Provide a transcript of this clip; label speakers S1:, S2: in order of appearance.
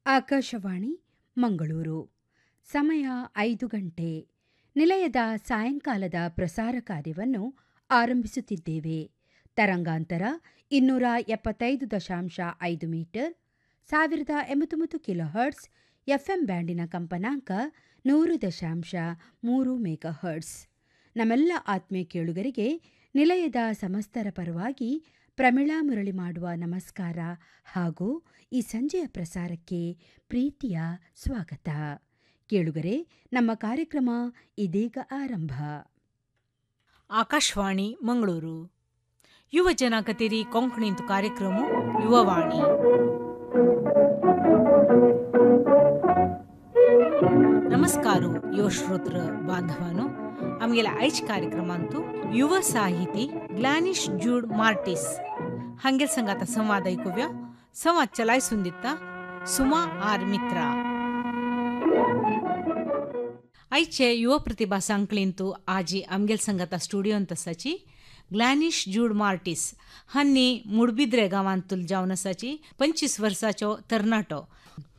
S1: ಆಕಾಶವಾಣಿ ಮಂಗಳೂರು ಸಮಯ ಐದು ಗಂಟೆ ನಿಲಯದ ಸಾಯಂಕಾಲದ ಪ್ರಸಾರ ಕಾರ್ಯವನ್ನು ಆರಂಭಿಸುತ್ತಿದ್ದೇವೆ ತರಂಗಾಂತರ ಇನ್ನೂರ ಎಪ್ಪತ್ತೈದು ದಶಾಂಶ ಐದು ಮೀಟರ್ ಸಾವಿರದ ಎಂಬತ್ತೊಂಬತ್ತು ಕಿಲೋ ಹರ್ಟ್ಸ್ ಎಫ್ಎಂ ಬ್ಯಾಂಡಿನ ಕಂಪನಾಂಕ ನೂರು ದಶಾಂಶ ಮೂರು ಮೆಗಾ ಹರ್ಟ್ಸ್ ನಮ್ಮೆಲ್ಲ ಆತ್ಮೀಯ ಕೇಳುಗರಿಗೆ ನಿಲಯದ ಸಮಸ್ತರ ಪರವಾಗಿ ಪ್ರಮಿಳಾ ಮುರಳಿ ಮಾಡುವ ನಮಸ್ಕಾರ ಹಾಗೂ ಈ ಸಂಜೆಯ ಪ್ರಸಾರಕ್ಕೆ ಪ್ರೀತಿಯ ಸ್ವಾಗತ ಕೇಳುಗರೆ ನಮ್ಮ ಕಾರ್ಯಕ್ರಮ ಇದೀಗ ಆರಂಭ
S2: ಆಕಾಶವಾಣಿ ಮಂಗಳೂರು ಯುವ ಜನ ಕತೆರಿ ಕೊಂಕಣಿಂತು ಕಾರ್ಯಕ್ರಮ ಯುವವಾಣಿ ನಮಸ್ಕಾರ ಯುವ ಶ್ರೋತೃ ಬಾಂಧವನು ಆಮಗೆಲ್ಲ ಐಚ್ ಕಾರ್ಯಕ್ರಮ ಅಂತೂ ಯುವ ಸಾಹಿತಿ ಗ್ಲಾನಿಶ್ ಜೂಡ್ ಮಾರ್ಟಿಸ್ ಹಂಗೆಲ್ ಸಂಗಾತ ಸಂವಾದ ಐಕುವ್ಯ ಸಂವಾದ ಚಲಾಯಿಸುಂದಿತ್ತ ಸುಮಾ ಆರ್ ಮಿತ್ರ ಐಚೆ ಯುವ ಪ್ರತಿಭಾ ಸಂಕ್ಲಿಂತು ಆಜಿ ಅಮ್ಗೆಲ್ ಸಂಗತ ಸ್ಟುಡಿಯೋ ಅಂತ ಸಚಿ ಗ್ಲಾನಿಶ್ ಜೂಡ್ ಮಾರ್ಟಿಸ್ ಹನ್ನಿ ಮುಡ್ಬಿದ್ರೆ गांवांतूल जावन आसाची पंचवीस वर्साचो तरणाटो